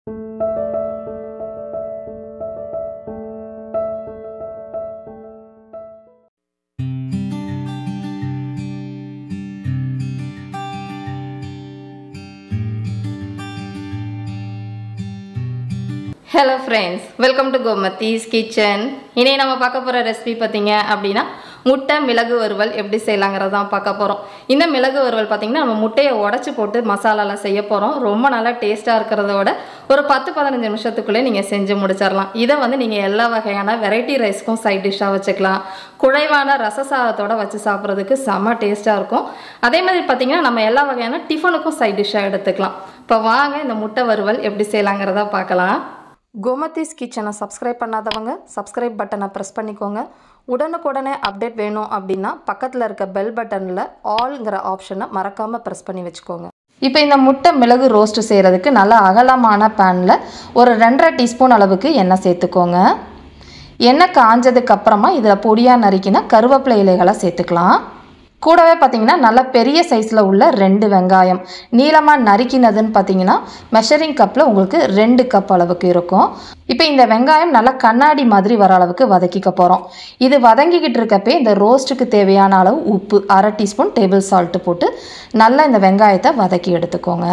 hello friends welcome to Gomathi's kitchen இனி நம்ம பார்க்க போகிற ரெசிபி பார்த்தீங்க அப்படின்னா முட்டை மிளகு வறுவல் எப்படி செய்யலாங்கிறது தான் பார்க்க போகிறோம் இந்த மிளகு வறுவல் பார்த்தீங்கன்னா நம்ம முட்டையை உடச்சி போட்டு மசாலாலாம் செய்ய போகிறோம் ரொம்ப நல்லா டேஸ்ட்டாக இருக்கிறத விட ஒரு பத்து பதினஞ்சு நிமிஷத்துக்குள்ளே நீங்கள் செஞ்சு முடிச்சிடலாம் இதை வந்து நீங்கள் எல்லா வகையான வெரைட்டி ரைஸ்க்கும் சைட் டிஷ்ஷாக வச்சுக்கலாம் குழைவான ரச சாதத்தோட வச்சு சாப்பிட்றதுக்கு செம்ம டேஸ்ட்டாக இருக்கும் அதே மாதிரி பார்த்தீங்கன்னா நம்ம எல்லா வகையான டிஃபனுக்கும் சைட் டிஷ்ஷாக எடுத்துக்கலாம் இப்போ வாங்க இந்த முட்டை வறுவல் எப்படி செய்யலாங்கிறத பார்க்கலாம் கோமதீஸ் கிச்சனை சப்ஸ்கிரைப் பண்ணாதவங்க சப்ஸ்கிரைப் பட்டனை ப்ரெஸ் பண்ணிக்கோங்க உடனுக்குடனே அப்டேட் வேணும் அப்படின்னா பக்கத்தில் இருக்க பெல் பட்டனில் ஆல்ங்கிற ஆப்ஷனை மறக்காமல் ப்ரெஸ் பண்ணி வச்சுக்கோங்க இப்போ இந்த முட்டை மிளகு ரோஸ்ட் செய்கிறதுக்கு நல்ல அகலமான பேனில் ஒரு ரெண்டரை டீஸ்பூன் அளவுக்கு எண்ணெய் சேர்த்துக்கோங்க எண்ணெய் காஞ்சதுக்கு அப்புறமா இதில் பொடியாக நறுக்கின கருவேப்பிலை இலைகளை சேர்த்துக்கலாம் கூடவே பார்த்தீங்கன்னா நல்ல பெரிய சைஸில் உள்ள ரெண்டு வெங்காயம் நீளமாக நறுக்கினதுன்னு பார்த்தீங்கன்னா மெஷரிங் கப்பில் உங்களுக்கு ரெண்டு கப் அளவுக்கு இருக்கும் இப்போ இந்த வெங்காயம் நல்லா கண்ணாடி மாதிரி வர அளவுக்கு வதக்கிக்க போகிறோம் இது வதங்கிக்கிட்டு இருக்கப்பே இந்த ரோஸ்ட்டுக்கு தேவையான அளவு உப்பு அரை டீஸ்பூன் டேபிள் சால்ட்டு போட்டு நல்லா இந்த வெங்காயத்தை வதக்கி எடுத்துக்கோங்க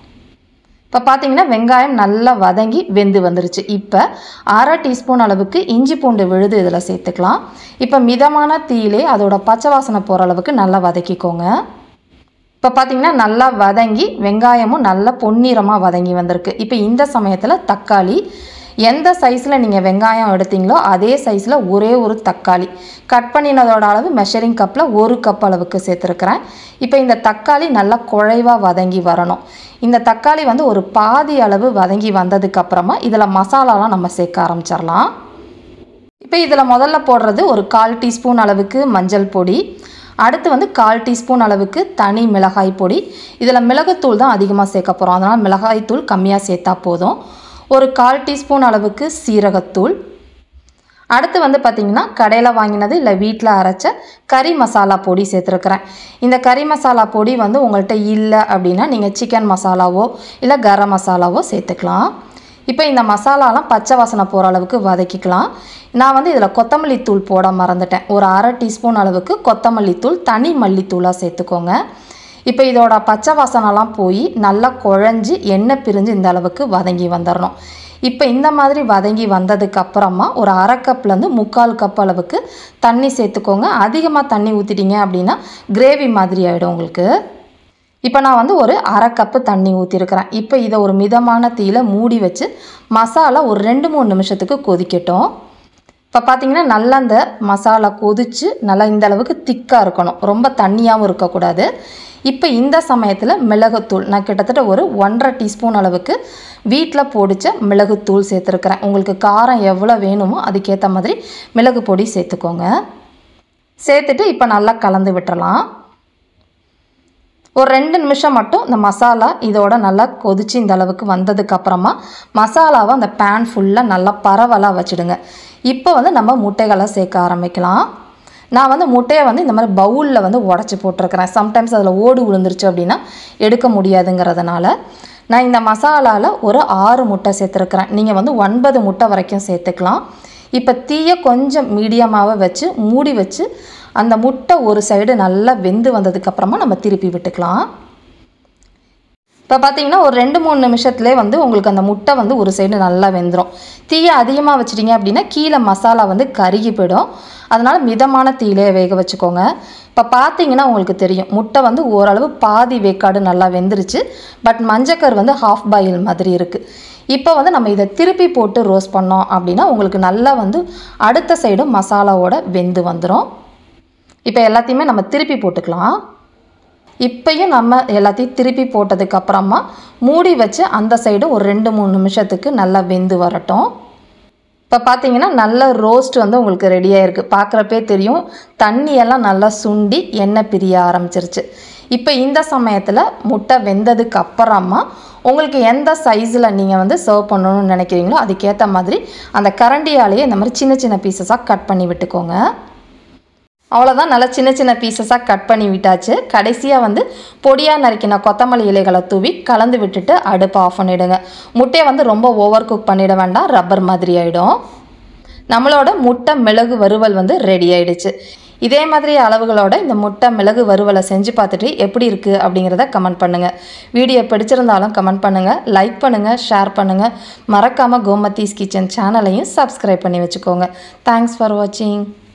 இப்போ பார்த்தீங்கன்னா வெங்காயம் நல்லா வதங்கி வெந்து வந்துருச்சு இப்போ அரை டீஸ்பூன் அளவுக்கு இஞ்சி பூண்டு விழுது இதில் சேர்த்துக்கலாம் இப்போ மிதமான தீயிலே அதோட பச்சை வாசனை போகிற அளவுக்கு நல்லா வதக்கிக்கோங்க இப்போ பார்த்தீங்கன்னா நல்லா வதங்கி வெங்காயமும் நல்லா பொன்னிறமாக வதங்கி வந்திருக்கு இப்போ இந்த சமயத்தில் தக்காளி எந்த சைஸில் நீங்கள் வெங்காயம் எடுத்தீங்களோ அதே சைஸில் ஒரே ஒரு தக்காளி கட் பண்ணினதோட அளவு மெஷரிங் கப்பில் ஒரு கப் அளவுக்கு சேர்த்துருக்குறேன் இப்போ இந்த தக்காளி நல்லா குழைவாக வதங்கி வரணும் இந்த தக்காளி வந்து ஒரு பாதி அளவு வதங்கி வந்ததுக்கப்புறமா இதில் மசாலாலாம் நம்ம சேர்க்க ஆரம்பிச்சிடலாம் இப்போ இதில் முதல்ல போடுறது ஒரு கால் டீஸ்பூன் அளவுக்கு மஞ்சள் பொடி அடுத்து வந்து கால் டீஸ்பூன் அளவுக்கு தனி மிளகாய் பொடி இதில் மிளகுத்தூள் தான் அதிகமாக சேர்க்க போகிறோம் அதனால் மிளகாய்த்தூள் கம்மியாக சேர்த்தா போதும் ஒரு கால் டீஸ்பூன் அளவுக்கு சீரகத்தூள் அடுத்து வந்து பார்த்திங்கன்னா கடையில் வாங்கினது இல்லை வீட்டில் அரைச்ச கறி மசாலா பொடி சேர்த்துருக்குறேன் இந்த கறி மசாலா பொடி வந்து உங்கள்கிட்ட இல்லை அப்படின்னா நீங்கள் சிக்கன் மசாலாவோ இல்லை கரம் மசாலாவோ சேர்த்துக்கலாம் இப்போ இந்த மசாலாலாம் பச்சை வாசனை போகிற அளவுக்கு வதக்கிக்கலாம் நான் வந்து இதில் கொத்தமல்லி தூள் போட மறந்துட்டேன் ஒரு அரை டீஸ்பூன் அளவுக்கு கொத்தமல்லி தூள் தனி மல்லித்தூளாக சேர்த்துக்கோங்க இப்போ இதோட பச்சை வாசனைலாம் போய் நல்லா குழஞ்சி எண்ணெய் பிரிஞ்சு இந்த அளவுக்கு வதங்கி வந்துடணும் இப்போ இந்த மாதிரி வதங்கி வந்ததுக்கு அப்புறமா ஒரு அரை கப்லேருந்து முக்கால் கப் அளவுக்கு தண்ணி சேர்த்துக்கோங்க அதிகமாக தண்ணி ஊற்றிட்டீங்க அப்படின்னா கிரேவி மாதிரி ஆகிடும் உங்களுக்கு இப்போ நான் வந்து ஒரு அரை கப்பு தண்ணி ஊற்றிருக்கிறேன் இப்போ இதை ஒரு மிதமான தீயில் மூடி வச்சு மசாலா ஒரு ரெண்டு மூணு நிமிஷத்துக்கு கொதிக்கட்டும் இப்போ பார்த்தீங்கன்னா நல்லா அந்த மசாலா கொதித்து நல்லா இந்த அளவுக்கு திக்காக இருக்கணும் ரொம்ப தண்ணியாகவும் இருக்கக்கூடாது இப்போ இந்த சமயத்தில் மிளகுத்தூள் நான் கிட்டத்தட்ட ஒரு ஒன்றரை டீஸ்பூன் அளவுக்கு வீட்டில் பொடிச்ச மிளகுத்தூள் சேர்த்துருக்குறேன் உங்களுக்கு காரம் எவ்வளோ வேணுமோ அதுக்கேற்ற மாதிரி மிளகு பொடி சேர்த்துக்கோங்க சேர்த்துட்டு இப்போ நல்லா கலந்து விட்டுறலாம் ஒரு ரெண்டு நிமிஷம் மட்டும் இந்த மசாலா இதோட நல்லா கொதிச்சு இந்த அளவுக்கு வந்ததுக்கு அப்புறமா மசாலாவை அந்த பேன் ஃபுல்லாக நல்லா பரவலாக வச்சுடுங்க இப்போ வந்து நம்ம முட்டைகளை சேர்க்க ஆரம்பிக்கலாம் நான் வந்து முட்டையை வந்து இந்த மாதிரி பவுலில் வந்து உடச்சி போட்டிருக்கிறேன் சம்டைம்ஸ் அதில் ஓடு விழுந்துருச்சு அப்படின்னா எடுக்க முடியாதுங்கிறதுனால நான் இந்த மசாலாவில் ஒரு ஆறு முட்டை சேர்த்துருக்குறேன் நீங்கள் வந்து ஒன்பது முட்டை வரைக்கும் சேர்த்துக்கலாம் இப்போ தீயை கொஞ்சம் மீடியமாக வச்சு மூடி வச்சு அந்த முட்டை ஒரு சைடு நல்லா வெந்து வந்ததுக்கப்புறமா நம்ம திருப்பி விட்டுக்கலாம் இப்போ பார்த்தீங்கன்னா ஒரு ரெண்டு மூணு நிமிஷத்துலேயே வந்து உங்களுக்கு அந்த முட்டை வந்து ஒரு சைடு நல்லா வெந்துடும் தீயை அதிகமாக வச்சிட்டிங்க அப்படின்னா கீழே மசாலா வந்து கருகி போயிடும் அதனால் மிதமான தீயிலே வேக வச்சுக்கோங்க இப்போ பார்த்தீங்கன்னா உங்களுக்கு தெரியும் முட்டை வந்து ஓரளவு பாதி வேக்காடு நல்லா வெந்துருச்சு பட் மஞ்சக்கர் வந்து ஹாஃப் பாயில் மாதிரி இருக்குது இப்போ வந்து நம்ம இதை திருப்பி போட்டு ரோஸ்ட் பண்ணோம் அப்படின்னா உங்களுக்கு நல்லா வந்து அடுத்த சைடும் மசாலாவோட வெந்து வந்துடும் இப்போ எல்லாத்தையுமே நம்ம திருப்பி போட்டுக்கலாம் இப்பயும் நம்ம எல்லாத்தையும் திருப்பி போட்டதுக்கு அப்புறமா மூடி வச்சு அந்த சைடு ஒரு ரெண்டு மூணு நிமிஷத்துக்கு நல்லா வெந்து வரட்டும் இப்போ பார்த்தீங்கன்னா நல்ல ரோஸ்ட் வந்து உங்களுக்கு ரெடியாக இருக்குது பார்க்குறப்பே தெரியும் தண்ணியெல்லாம் நல்லா சுண்டி எண்ணெய் பிரிய ஆரம்பிச்சிருச்சு இப்போ இந்த சமயத்தில் முட்டை வெந்ததுக்கு அப்புறமா உங்களுக்கு எந்த சைஸில் நீங்கள் வந்து சர்வ் பண்ணணும்னு நினைக்கிறீங்களோ அதுக்கேற்ற மாதிரி அந்த கரண்டியாலேயே இந்த மாதிரி சின்ன சின்ன பீசஸாக கட் பண்ணி விட்டுக்கோங்க அவ்வளோதான் நல்லா சின்ன சின்ன பீசஸாக கட் பண்ணி விட்டாச்சு கடைசியாக வந்து பொடியாக நறுக்கின கொத்தமல்லி இலைகளை தூவி கலந்து விட்டுட்டு அடுப்பை ஆஃப் பண்ணிவிடுங்க முட்டையை வந்து ரொம்ப ஓவர் குக் பண்ணிட வேண்டாம் ரப்பர் மாதிரி ஆகிடும் நம்மளோட முட்டை மிளகு வறுவல் வந்து ரெடி ஆயிடுச்சு இதே மாதிரி அளவுகளோட இந்த முட்டை மிளகு வறுவலை செஞ்சு பார்த்துட்டு எப்படி இருக்குது அப்படிங்கிறத கமெண்ட் பண்ணுங்கள் வீடியோ பிடிச்சிருந்தாலும் கமெண்ட் பண்ணுங்கள் லைக் பண்ணுங்கள் ஷேர் பண்ணுங்கள் மறக்காமல் கோமத்தீஸ் கிச்சன் சேனலையும் சப்ஸ்கிரைப் பண்ணி வச்சுக்கோங்க தேங்க்ஸ் ஃபார் வாட்சிங்